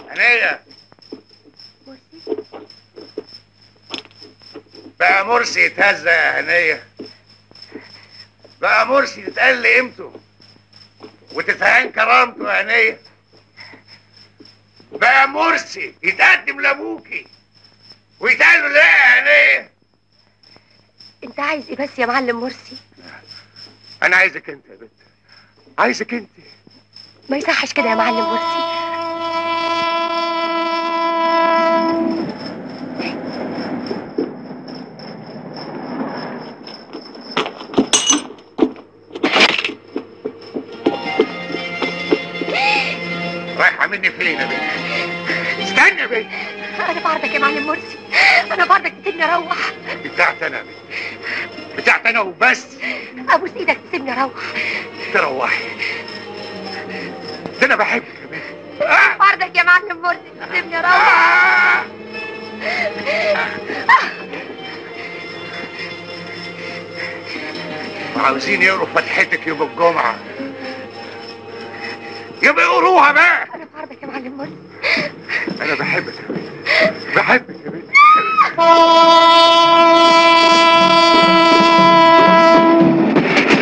هنية مرسي بقى مرسي يتهزق يا هنية بقى مرسي يتقل قيمته وتتهان كرامته يا هنية بقى مرسي يتقدم لابوكي ويتقال له لا يا هنية انت عايز ايه بس يا معلم مرسي انا عايزك انت يا بنت عايزك انت ما يصحش كده يا معلم مرسي رايحة مني فين يا بنت استنى يا بنت انا بعرضك يا معلم مرسي انا بعرضك تسيبني اروح بتاعت انا يا بنت بتاعت انا وبس ابوس ايدك تسيبني اروح تروحي ده انا بحبك يا بنت آه! بعرضك يا معلم مرسي تسيبني اروح آه! وعاوزين يقروا فتحتك يوم الجمعة يبقى يقروها بقى انا بعرضك يا معلم مرسي أنا بحبك يا بنت بحبك يا بنت